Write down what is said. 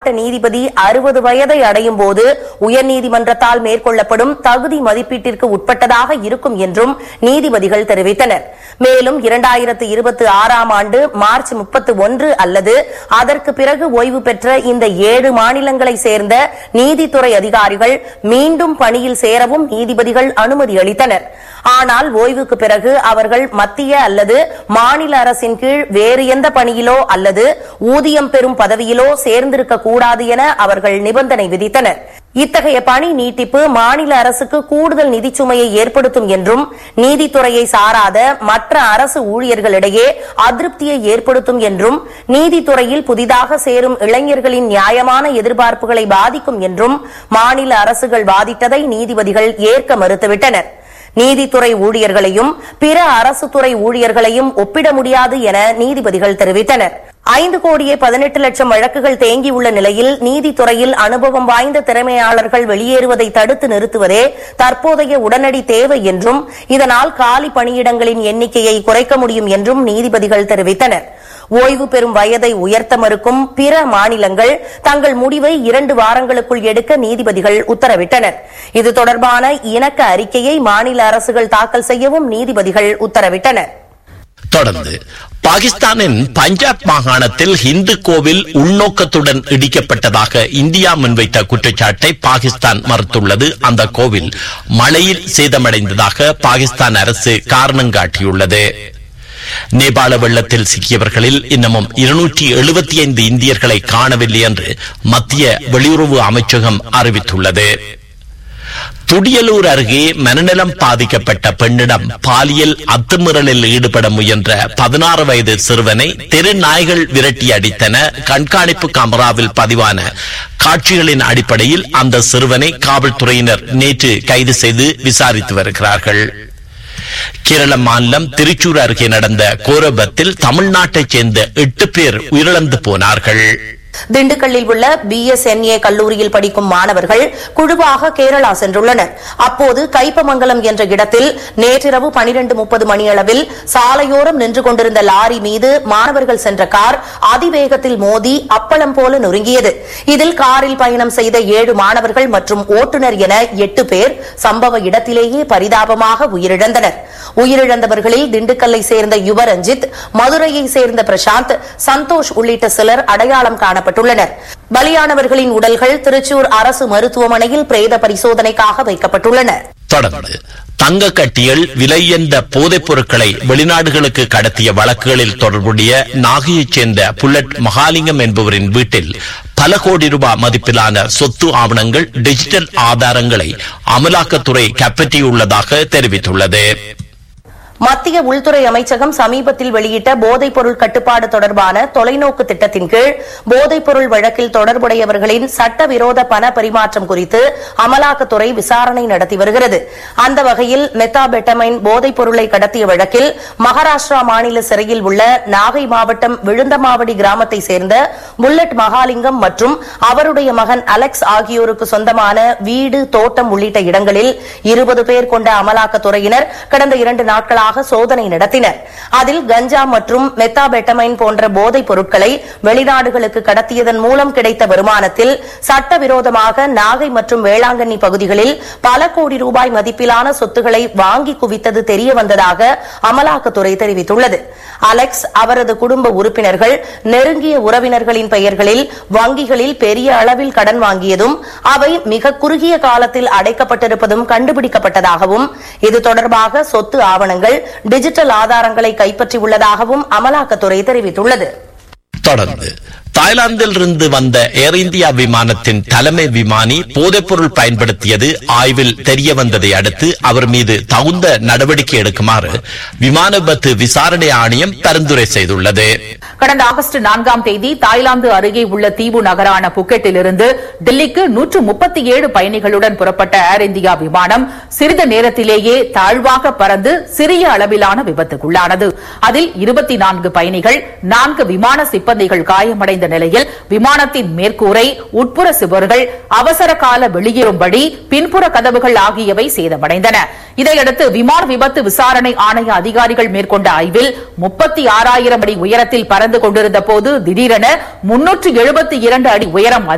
மாவட்ட நீதிபதி அறுபது வயதை அடையும் போது உயர்நீதிமன்றத்தால் மேற்கொள்ளப்படும் தகுதி மதிப்பீட்டிற்கு உட்பட்டதாக இருக்கும் என்றும் நீதிபதிகள் தெரிவித்தனர் மேலும் இரண்டாயிரத்து இருபத்தி ஆறாம் ஆண்டு மார்ச் முப்பத்தி ஒன்று அல்லது அதற்கு பிறகு ஓய்வு பெற்ற இந்த ஏழு மாநிலங்களை சேர்ந்த நீதித்துறை அதிகாரிகள் மீண்டும் பணியில் சேரவும் நீதிபதிகள் அனுமதி அளித்தனர் ஆனால் ஓய்வுக்கு பிறகு அவர்கள் மத்திய அல்லது மாநில அரசின் கீழ் வேறு எந்த பணியிலோ அல்லது ஊதியம் பெறும் பதவியிலோ சேர்ந்திருக்க கூடாது என அவர்கள் நிபந்தனை விதித்தனர் இத்தகைய பணி நீட்டிப்பு மாநில அரசுக்கு கூடுதல் நிதிச்சுமையை ஏற்படுத்தும் என்றும் நீதித்துறையை சாராத மற்ற அரசு ஊழியர்களிடையே அதிருப்தியை ஏற்படுத்தும் என்றும் நீதித்துறையில் புதிதாக சேரும் இளைஞர்களின் நியாயமான எதிர்பார்ப்புகளை பாதிக்கும் என்றும் மாநில அரசுகள் வாதிட்டதை நீதிபதிகள் ஏற்க மறுத்துவிட்டனர் நீதித்துறை ஊழியர்களையும் பிற அரசு துறை ஊழியர்களையும் ஒப்பிட முடியாது என நீதிபதிகள் தெரிவித்தனர் ஐந்து கோடியே பதினெட்டு லட்சம் வழக்குகள் தேங்கியுள்ள நிலையில் நீதித்துறையில் அனுபவம் வாய்ந்த திறமையாளர்கள் வெளியேறுவதை தடுத்து நிறுத்துவதே தற்போதைய உடனடி தேவை என்றும் இதனால் காலி பணியிடங்களின் எண்ணிக்கையை குறைக்க முடியும் என்றும் நீதிபதிகள் தெரிவித்தனர் ஓய்வு பெறும் வயதை உயர்த்த மறுக்கும் பிற மாநிலங்கள் தங்கள் முடிவை இரண்டு வாரங்களுக்குள் எடுக்க நீதிபதிகள் உத்தரவிட்டனர் இது தொடர்பான இணக்க அறிக்கையை மாநில அரசுகள் தாக்கல் செய்யவும் நீதிபதிகள் உத்தரவிட்டனர் தொடர்ந்து பாகிஸ்தானின் பஞ்சாப் மாகாணத்தில் இந்து கோவில் உள்நோக்கத்துடன் இடிக்கப்பட்டதாக இந்தியா முன்வைத்த குற்றச்சாட்டை பாகிஸ்தான் மறுத்துள்ளது அந்த கோவில் மழையில் சேதமடைந்ததாக பாகிஸ்தான் அரசு காரணம் காட்டியுள்ளது நேபாள வெள்ளத்தில் சிக்கியவர்களில் இன்னமும் இருநூற்றி எழுபத்தி ஐந்து இந்தியர்களை காணவில்லை என்று மத்திய வெளியுறவு அமைச்சகம் அறிவித்துள்ளது துடியலூர் அருகே மனநலம் பாதிக்கப்பட்ட பெண்ணிடம் பாலியல் அத்துமீறலில் ஈடுபட முயன்ற பதினாறு வயது சிறுவனை தெரு நாய்கள் விரட்டி அடித்தன கண்காணிப்பு கேமராவில் பதிவான காட்சிகளின் அடிப்படையில் அந்த சிறுவனை காவல்துறையினர் நேற்று கைது செய்து விசாரித்து வருகிறார்கள் கேரள மாநிலம் திருச்சூர் அருகே நடந்த கோரபத்தில் தமிழ்நாட்டைச் சேர்ந்த எட்டு பேர் உயிரிழந்து போனார்கள் திண்டுக்கல்லில் உள்ள பிஎஸ்என்ஏ கல்லூரியில் படிக்கும் மாணவர்கள் குழுவாக கேரளா சென்றுள்ளனர் அப்போது கைப்பமங்கலம் என்ற இடத்தில் நேற்றிரவு பனிரெண்டு முப்பது மணியளவில் சாலையோரம் நின்று கொண்டிருந்த லாரி மீது மாணவர்கள் சென்ற கார் அதிவேகத்தில் மோதி அப்பளம் போல நொறுங்கியது இதில் காரில் பயணம் செய்த ஏழு மாணவர்கள் மற்றும் ஓட்டுநர் என எட்டு பேர் சம்பவ இடத்திலேயே பரிதாபமாக உயிரிழந்தனர் உயிரிழந்தவர்களில் திண்டுக்கல்லை சேர்ந்த யுவரஞ்சித் மதுரையை சேர்ந்த பிரசாந்த் சந்தோஷ் உள்ளிட்ட சிலர் அடையாளம் காணப்பட்டுள்ளனர் பலியானவர்களின் உடல்கள் திருச்சூர் அரசு மருத்துவமனையில் பிரேத பரிசோதனைக்காக வைக்கப்பட்டுள்ளன தொடர்ந்து தங்க கட்டியல் விலை என்ற போதைப் பொருட்களை வெளிநாடுகளுக்கு கடத்திய வழக்குகளில் தொடர்புடைய நாகையைச் சேர்ந்த புல்லட் மகாலிங்கம் என்பவரின் வீட்டில் பல கோடி ரூபாய் மதிப்பிலான சொத்து ஆவணங்கள் டிஜிட்டல் ஆதாரங்களை அமலாக்கத்துறை கைப்பற்றியுள்ளதாக தெரிவித்துள்ளது மத்திய உள்துறை அமைச்சகம் சமீபத்தில் வெளியிட்ட போதைப் பொருள் கட்டுப்பாடு தொடர்பான தொலைநோக்கு திட்டத்தின் கீழ் போதைப் பொருள் வழக்கில் தொடர்புடையவர்களின் சட்டவிரோத பண பரிமாற்றம் குறித்து அமலாக்கத்துறை விசாரணை நடத்தி வருகிறது அந்த வகையில் மெத்தாபெட்டமைன் போதைப் பொருளை கடத்திய வழக்கில் மகாராஷ்டிரா மாநில சிறையில் உள்ள நாகை மாவட்டம் விழுந்தமாவடி கிராமத்தை சேர்ந்த புல்லட் மகாலிங்கம் மற்றும் அவருடைய மகன் அலெக்ஸ் ஆகியோருக்கு சொந்தமான வீடு தோட்டம் உள்ளிட்ட இடங்களில் இருபது பேர் கொண்ட அமலாக்கத்துறையினர் கடந்த இரண்டு நாட்களாக சோதனை நடத்தினர் அதில் கஞ்சா மற்றும் மெத்தாபெட்டமைன் போன்ற போதைப் பொருட்களை வெளிநாடுகளுக்கு கடத்தியதன் மூலம் கிடைத்த வருமானத்தில் சட்டவிரோதமாக நாகை மற்றும் வேளாங்கண்ணி பகுதிகளில் பல கோடி ரூபாய் மதிப்பிலான சொத்துக்களை வாங்கி குவித்தது தெரிய வந்ததாக அமலாக்கத்துறை தெரிவித்துள்ளது அலெக்ஸ் அவரது குடும்ப உறுப்பினர்கள் நெருங்கிய உறவினர்களின் பெயர்களில் வங்கிகளில் பெரிய அளவில் கடன் வாங்கியதும் அவை மிக குறுகிய காலத்தில் அடைக்கப்பட்டிருப்பதும் கண்டுபிடிக்கப்பட்டதாகவும் இது தொடர்பாக சொத்து ஆவணங்கள் டிஜிட்டல் ஆதாரங்களை கைப்பற்றியுள்ளதாகவும் அமலாக்கத்துறை தெரிவித்துள்ளது தொடர்ந்து தாய்லாந்தில் இருந்து வந்த ஏர் இந்தியா விமானத்தின் தலைமை விமானி போதைப்பொருள் பயன்படுத்தியது ஆய்வில் தெரிய வந்ததை அடுத்து அவர் மீது தகுந்த நடவடிக்கை எடுக்குமாறு விமான விபத்து விசாரணை ஆணையம் பரிந்துரை செய்துள்ளது கடந்த ஆகஸ்ட் நான்காம் தேதி தாய்லாந்து அருகே உள்ள தீவு நகரான புக்கெட்டிலிருந்து டெல்லிக்கு நூற்று முப்பத்தி ஏழு பயணிகளுடன் புறப்பட்ட ஏர் இந்தியா விமானம் சிறிது நேரத்திலேயே தாழ்வாக பறந்து சிறிய அளவிலான விபத்துக்குள்ளானது அதில் இருபத்தி நான்கு பயணிகள் நான்கு விமான சிப்பந்திகள் காயமடைந்த நிலையில் விமானத்தின் மேற்கூரை உட்புற சுவர்கள் அவசர கால வெளியேறும்படி பின்புற கதவுகள் ஆகியவை சேதமடைந்தன இதையடுத்து விமான விபத்து விசாரணை ஆணைய அதிகாரிகள் மேற்கொண்ட ஆய்வில் முப்பத்தி ஆறாயிரம் அடி உயரத்தில் பறந்து கொண்டிருந்த போது திடீரென முன்னூற்று எழுபத்தி இரண்டு அடி உயரம்